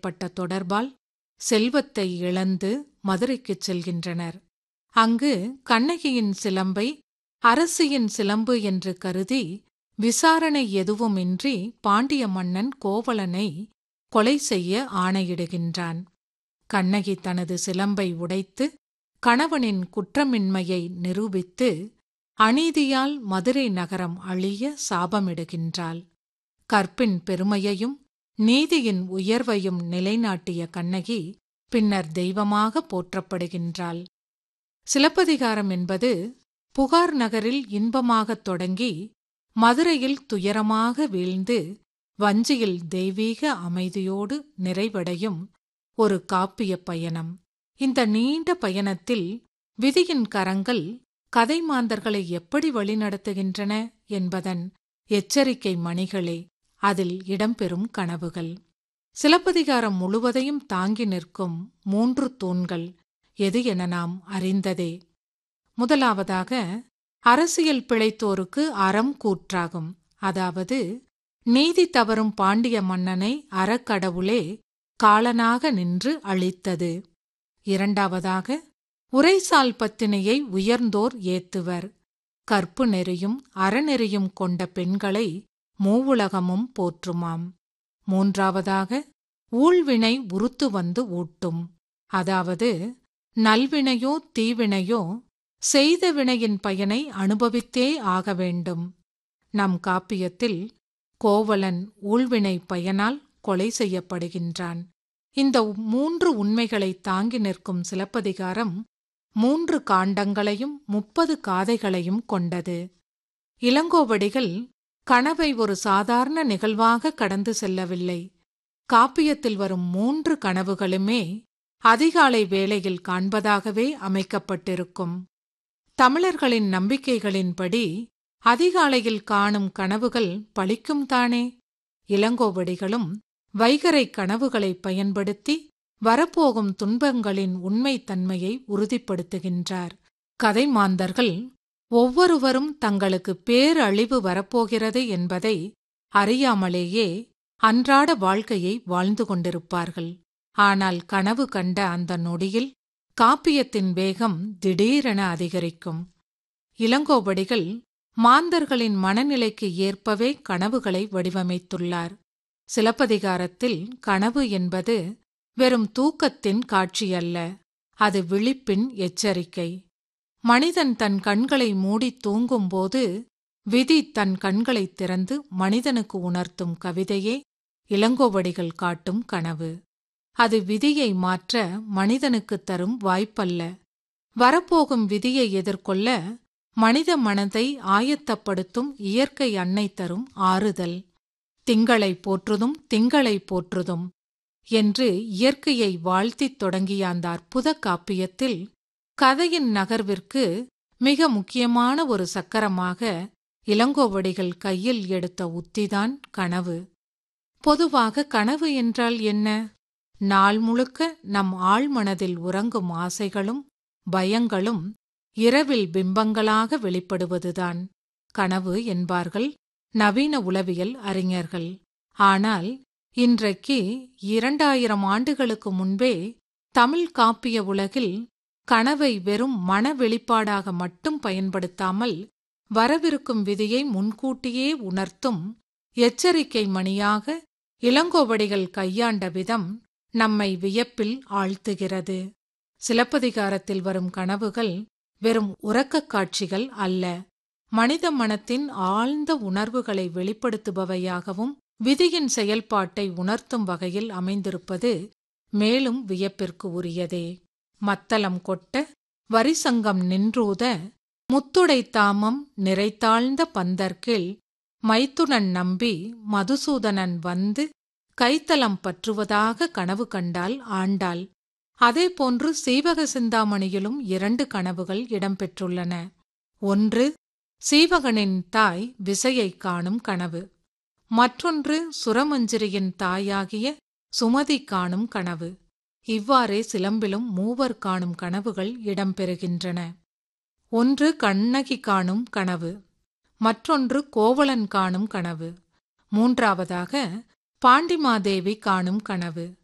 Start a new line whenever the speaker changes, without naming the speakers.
ஏற்பட்ட தொடர்பால் செல்வத்தை இழந்து மதுரைக்குச் செல்கின்றனர் அங்கு கண்ணகியின் சிலம்பை அரசியின் சிலம்பு என்று கருதி விசாரணை எதுவுமின்றி பாண்டிய மன்னன் கோவலனை கொலை செய்ய ஆணையிடுகின்றான் கண்ணகி தனது சிலம்பை உடைத்து கணவனின் குற்றமின்மையை நிரூபித்து அநீதியால் மதுரை நகரம் அழிய சாபமிடுகின்றாள் கற்பின் பெருமையையும் நீதியின் உயர்வையும் நிலைநாட்டிய கண்ணகி பின்னர் தெய்வமாக போற்றப்படுகின்றாள் சிலப்பதிகாரம் என்பது புகார் நகரில் இன்பமாகத் தொடங்கி மதுரையில் துயரமாக வீழ்ந்து வஞ்சியில் தெய்வீக அமைதியோடு நிறைவடையும் ஒரு காப்பிய பயணம் இந்த நீண்ட பயணத்தில் விதியின் கரங்கள் கதை மாந்தர்களை எப்படி வழிநடத்துகின்றன என்பதன் எச்சரிக்கை மணிகளே அதில் இடம்பெறும் கனவுகள் சிலப்பதிகாரம் முழுவதையும் தாங்கி நிற்கும் மூன்று தூண்கள் எது என நாம் அறிந்ததே முதலாவதாக அரசியல் பிழைத்தோருக்கு அறம் கூற்றாகும் அதாவது நீதி தவறும் பாண்டிய மன்னனை அறக்கடவுளே காலனாக நின்று அழித்தது இரண்டாவதாக உரைசால் பத்தினியை உயர்ந்தோர் ஏத்துவர் கற்பு நெறியும் அறநெறியும் கொண்ட பெண்களை மூவுலகமும் போற்றுமாம் மூன்றாவதாக ஊழ்வினை உருத்து வந்து ஊட்டும் அதாவது நல்வினையோ தீவினையோ செய்த வினையின் பயனை அனுபவித்தே ஆக வேண்டும் நம் காப்பியத்தில் கோவலன் ஊழ்வினை பயனால் கொலை செய்யப்படுகின்றான் இந்த மூன்று உண்மைகளை தாங்கி நிற்கும் சிலப்பதிகாரம் மூன்று காண்டங்களையும் முப்பது காதைகளையும் கொண்டது இளங்கோவடிகள் கனவை ஒரு சாதாரண நிகழ்வாக கடந்து செல்லவில்லை காப்பியத்தில் வரும் மூன்று கனவுகளுமே அதிகாலை வேளையில் காண்பதாகவே அமைக்கப்பட்டிருக்கும் தமிழர்களின் நம்பிக்கைகளின்படி அதிகாலையில் காணும் கனவுகள் பழிக்கும் தானே இளங்கோவடிகளும் வைகரை கனவுகளை பயன்படுத்தி வரப்போகும் துன்பங்களின் உண்மைத்தன்மையை உறுதிப்படுத்துகின்றார் கதை மாந்தர்கள் ஒவ்வொருவரும் தங்களுக்கு பேரழிவு வரப்போகிறது என்பதை அறியாமலேயே அன்றாட வாழ்க்கையை வாழ்ந்து கொண்டிருப்பார்கள் ஆனால் கனவு கண்ட அந்த நொடியில் காப்பியத்தின் வேகம் திடீரென அதிகரிக்கும் இளங்கோவடிகள் மாந்தர்களின் மனநிலைக்கு ஏற்பவே கனவுகளை வடிவமைத்துள்ளார் சிலப்பதிகாரத்தில் கனவு என்பது வெறும் தூக்கத்தின் காட்சியல்ல அது விழிப்பின் எச்சரிக்கை மனிதன் தன் கண்களை மூடி தூங்கும்போது விதி தன் கண்களைத் திறந்து மனிதனுக்கு உணர்த்தும் கவிதையே இளங்கோவடிகள் காட்டும் கனவு அது விதியை மாற்ற மனிதனுக்குத் தரும் வாய்ப்பல்ல வரப்போகும் விதியை எதிர்கொள்ள மனித மனதை ஆயத்தப்படுத்தும் இயற்கை அன்னை தரும் ஆறுதல் திங்களை போற்றுதும் திங்களை போற்றுதும் என்று இயற்கையை வாழ்த்தித் தொடங்கிய அந்த அற்புத காப்பியத்தில் கதையின் நகர்விற்கு மிக முக்கியமான ஒரு சக்கரமாக இளங்கோவடிகள் கையில் எடுத்த உத்திதான் கனவு பொதுவாக கனவு என்றால் என்ன நாள் முழுக்க நம் ஆழ்மனதில் உறங்கும் ஆசைகளும் பயங்களும் இரவில் பிம்பங்களாக வெளிப்படுவதுதான் கனவு என்பார்கள் நவீன உளவியல் அறிஞர்கள் ஆனால் இன்றைக்கு இரண்டாயிரம் ஆண்டுகளுக்கு முன்பே தமிழ் காப்பிய உலகில் கனவை வெறும் மன வெளிப்பாடாக மட்டும் பயன்படுத்தாமல் வரவிருக்கும் விதியை முன்கூட்டியே உணர்த்தும் எச்சரிக்கை மணியாக இளங்கோவடிகள் கையாண்ட விதம் நம்மை வியப்பில் ஆழ்த்துகிறது சிலப்பதிகாரத்தில் வரும் கனவுகள் வெறும் உறக்கக் காட்சிகள் அல்ல மனித மனத்தின் ஆழ்ந்த உணர்வுகளை வெளிப்படுத்துபவையாகவும் விதியின் செயல்பாட்டை உணர்த்தும் வகையில் அமைந்திருப்பது மேலும் வியப்பிற்கு உரியதே மத்தளம் கொட்ட வரிசங்கம் நின்றூத முத்துடை தாமம் நிறைத்தாழ்ந்த பந்தர்கீழ் மைத்துனன் நம்பி மதுசூதனன் வந்து கைத்தலம் பற்றுவதாக கனவு கண்டால் ஆண்டாள் அதேபோன்று சீவக சிந்தாமணியிலும் இரண்டு கனவுகள் இடம்பெற்றுள்ளன ஒன்று சீவகனின் தாய் விசையைக் காணும் கனவு மற்றொன்று சுரமஞ்சிரியின் தாயாகிய சுமதி காணும் கனவு இவ்வாறே சிலம்பிலும் மூவர் காணும் கனவுகள் இடம்பெறுகின்றன ஒன்று கண்ணகி காணும் கனவு மற்றொன்று கோவலன் காணும் கனவு மூன்றாவதாக பாண்டிமாதேவி காணும் கனவு